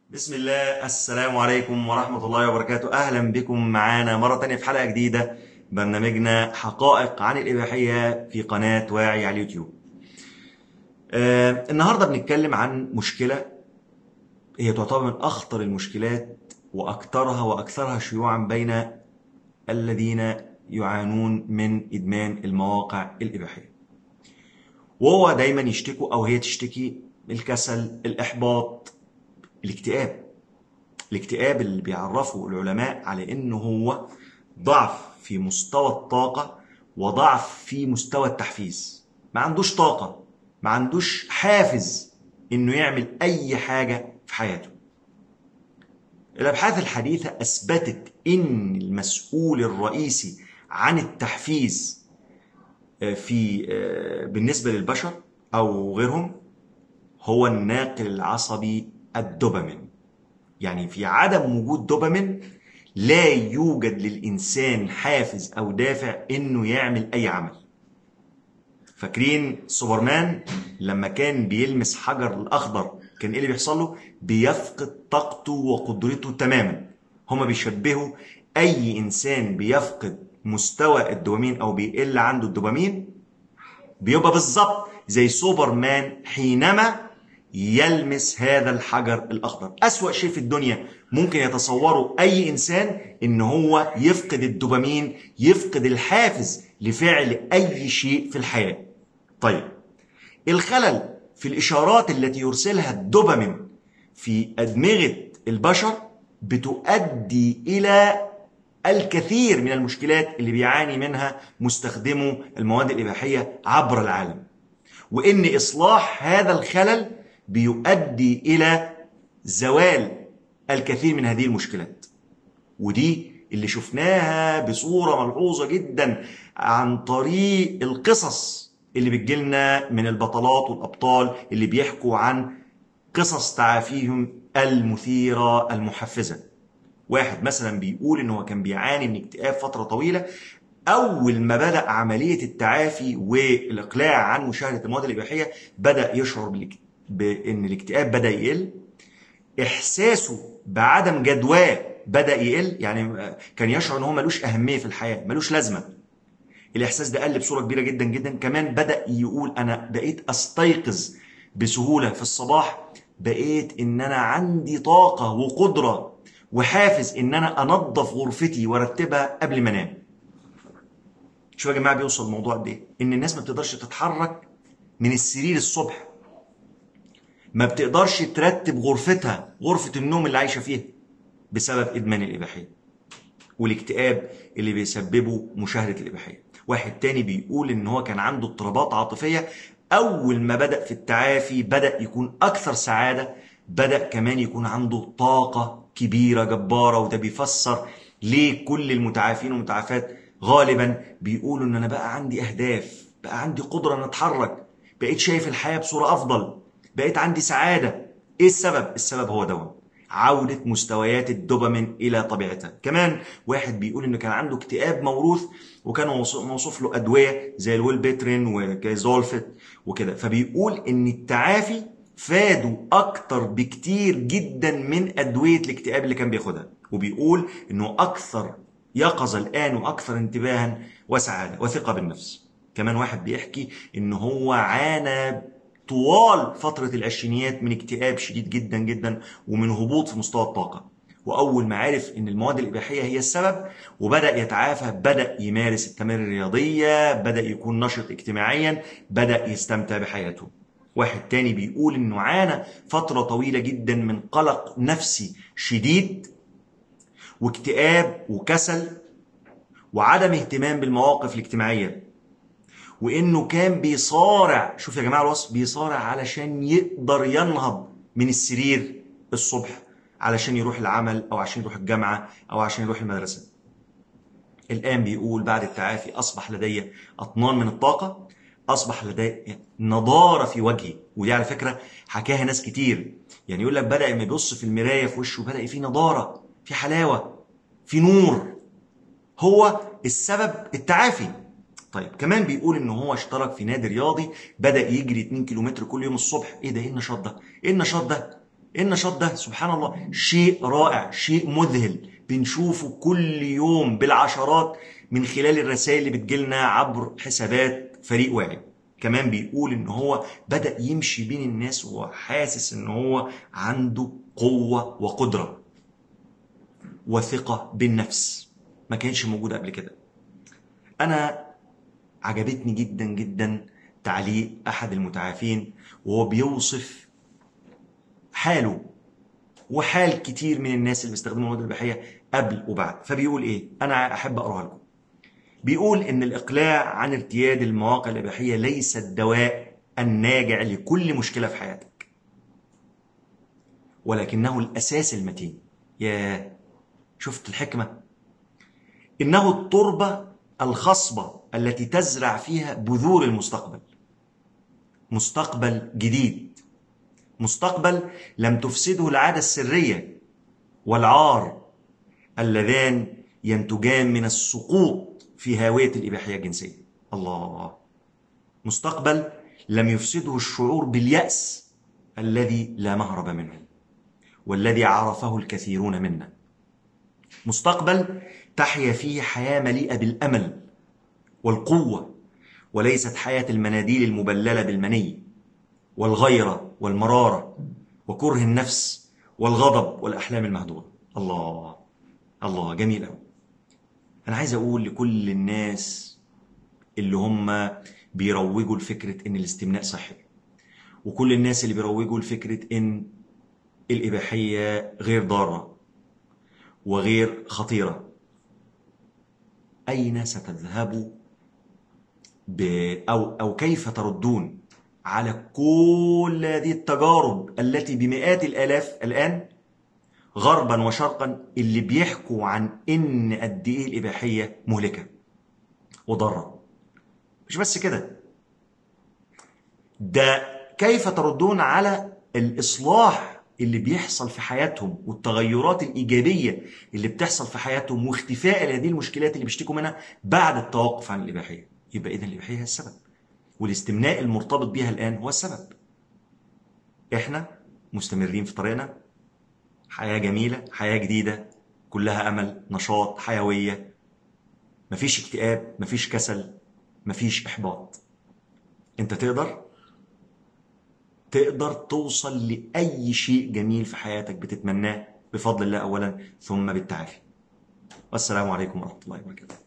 بسم الله السلام عليكم ورحمة الله وبركاته أهلا بكم معانا مرة تانية في حلقة جديدة برنامجنا حقائق عن الإباحية في قناة واعي على اليوتيوب آه النهاردة بنتكلم عن مشكلة هي تعتبر من أخطر المشكلات وأكثرها وأكثرها شيوعا بين الذين يعانون من إدمان المواقع الإباحية وهو دايما يشتكوا أو هي تشتكي الكسل الإحباط الاكتئاب الاكتئاب اللي بيعرفه العلماء على انه هو ضعف في مستوى الطاقة وضعف في مستوى التحفيز ما عندوش طاقة ما عندوش حافز انه يعمل اي حاجة في حياته الابحاث الحديثة اثبتت ان المسؤول الرئيسي عن التحفيز في بالنسبة للبشر او غيرهم هو الناقل العصبي الدوبامين يعني في عدم وجود دوبامين لا يوجد للإنسان حافز أو دافع إنه يعمل أي عمل فاكرين سوبرمان لما كان بيلمس حجر الأخضر كان إيه اللي بيحصل له بيفقد طاقته وقدرته تماما هما بيشبهوا أي إنسان بيفقد مستوى الدوبامين أو بيقل عنده الدوبامين بيبقى بالظبط زي سوبرمان حينما يلمس هذا الحجر الأخضر أسوأ شيء في الدنيا ممكن يتصوره أي إنسان إن هو يفقد الدوبامين يفقد الحافز لفعل أي شيء في الحياة طيب الخلل في الإشارات التي يرسلها الدوبامين في أدمغة البشر بتؤدي إلى الكثير من المشكلات اللي بيعاني منها مستخدمو المواد الإباحية عبر العالم وإن إصلاح هذا الخلل بيؤدي الى زوال الكثير من هذه المشكلات ودي اللي شفناها بصوره ملحوظه جدا عن طريق القصص اللي بتجيلنا من البطلات والابطال اللي بيحكوا عن قصص تعافيهم المثيره المحفزه واحد مثلا بيقول ان هو كان بيعاني من اكتئاب فتره طويله اول ما بدا عمليه التعافي والاقلاع عن مشاهده المواد الاباحيه بدا يشعر بالاكتئاب بان الاكتئاب بدا يقل احساسه بعدم جدواه بدا يقل يعني كان يشعر ان هو ملوش اهميه في الحياه ملوش لازمه الاحساس ده قل بصوره كبيره جدا جدا كمان بدا يقول انا بقيت استيقظ بسهوله في الصباح بقيت ان انا عندي طاقه وقدره وحافز ان انا انظف غرفتي وارتبها قبل ما انام شوف يا جماعه بيوصل الموضوع قد ايه ان الناس ما بتقدرش تتحرك من السرير الصبح ما بتقدرش ترتب غرفتها غرفة النوم اللي عايشة فيها بسبب إدمان الإباحية والاكتئاب اللي بيسببه مشاهدة الإباحية واحد تاني بيقول إن هو كان عنده اضطرابات عاطفية أول ما بدأ في التعافي بدأ يكون أكثر سعادة بدأ كمان يكون عنده طاقة كبيرة جبارة وده بيفسر ليه كل المتعافين والمتعافات غالبا بيقولوا إن أنا بقى عندي أهداف بقى عندي قدرة أن أتحرك بقيت شايف الحياة بصورة أفضل بقيت عندي سعادة ايه السبب؟ السبب هو دوام عودة مستويات الدوبامين إلى طبيعتها كمان واحد بيقول إنه كان عنده اكتئاب موروث وكان موصوف له أدوية زي الويلبيترين وكيزولفت وكده فبيقول إن التعافي فاده أكتر بكتير جدا من أدوية الاكتئاب اللي كان بياخدها وبيقول إنه أكثر يقظة الآن وأكثر انتباها وسعادة وثقة بالنفس كمان واحد بيحكي إن هو عانى طوال فترة العشرينيات من اكتئاب شديد جدا جدا ومن هبوط في مستوى الطاقة وأول ما عرف إن المواد الإباحية هي السبب وبدأ يتعافى بدأ يمارس التمارين الرياضية بدأ يكون نشط اجتماعيا بدأ يستمتع بحياته واحد تاني بيقول إنه عانى فترة طويلة جدا من قلق نفسي شديد واكتئاب وكسل وعدم اهتمام بالمواقف الاجتماعية وانه كان بيصارع شوف يا جماعه الوصف بيصارع علشان يقدر ينهض من السرير الصبح علشان يروح العمل او عشان يروح الجامعه او عشان يروح المدرسه الان بيقول بعد التعافي اصبح لدي اطنان من الطاقه اصبح لدي نضاره في وجهي ودي على فكره حكاها ناس كتير يعني يقول لك بدا لما يبص في المرايه في وشه بدا في نضاره في حلاوه في نور هو السبب التعافي طيب كمان بيقول ان هو اشترك في نادي رياضي بدا يجري 2 كيلومتر كل يوم الصبح ايه ده ايه النشاط ده ايه النشاط ده النشاط ده سبحان الله شيء رائع شيء مذهل بنشوفه كل يوم بالعشرات من خلال الرسائل اللي بتجيلنا عبر حسابات فريق واعي كمان بيقول ان هو بدأ يمشي بين الناس وهو حاسس ان هو عنده قوة وقدرة وثقة بالنفس ما كانش موجودة قبل كده انا عجبتني جدا جدا تعليق احد المتعافين وهو بيوصف حاله وحال كتير من الناس اللي بيستخدموا المواد الاباحيه قبل وبعد فبيقول ايه انا احب اقراها لكم بيقول ان الاقلاع عن ارتياد المواقع الاباحيه ليس الدواء الناجع لكل مشكله في حياتك ولكنه الاساس المتين يا شفت الحكمه انه التربه الخصبه التي تزرع فيها بذور المستقبل مستقبل جديد مستقبل لم تفسده العاده السريه والعار اللذان ينتجان من السقوط في هاويه الاباحيه الجنسيه الله مستقبل لم يفسده الشعور بالياس الذي لا مهرب منه والذي عرفه الكثيرون منا مستقبل تحيا فيه حياه مليئه بالامل والقوه وليست حياه المناديل المبلله بالمني والغيره والمراره وكره النفس والغضب والاحلام المهدوره الله الله جميل قوي انا عايز اقول لكل الناس اللي هم بيروجوا لفكره ان الاستمناء صحي وكل الناس اللي بيروجوا لفكره ان الاباحيه غير ضاره وغير خطيره اين ستذهبوا ب او او كيف تردون على كل هذه التجارب التي بمئات الالاف الان غربا وشرقا اللي بيحكوا عن ان قد ايه الاباحيه مهلكه وضاره مش بس كده ده كيف تردون على الاصلاح اللي بيحصل في حياتهم والتغيرات الايجابيه اللي بتحصل في حياتهم واختفاء هذه المشكلات اللي بيشتكوا منها بعد التوقف عن الاباحيه يبقى اذا الاباحيه هي السبب والاستمناء المرتبط بها الان هو السبب احنا مستمرين في طريقنا حياه جميله حياه جديده كلها امل نشاط حيويه مفيش اكتئاب مفيش كسل مفيش احباط انت تقدر تقدر توصل لاي شيء جميل في حياتك بتتمناه بفضل الله اولا ثم بالتعافي والسلام عليكم ورحمه الله وبركاته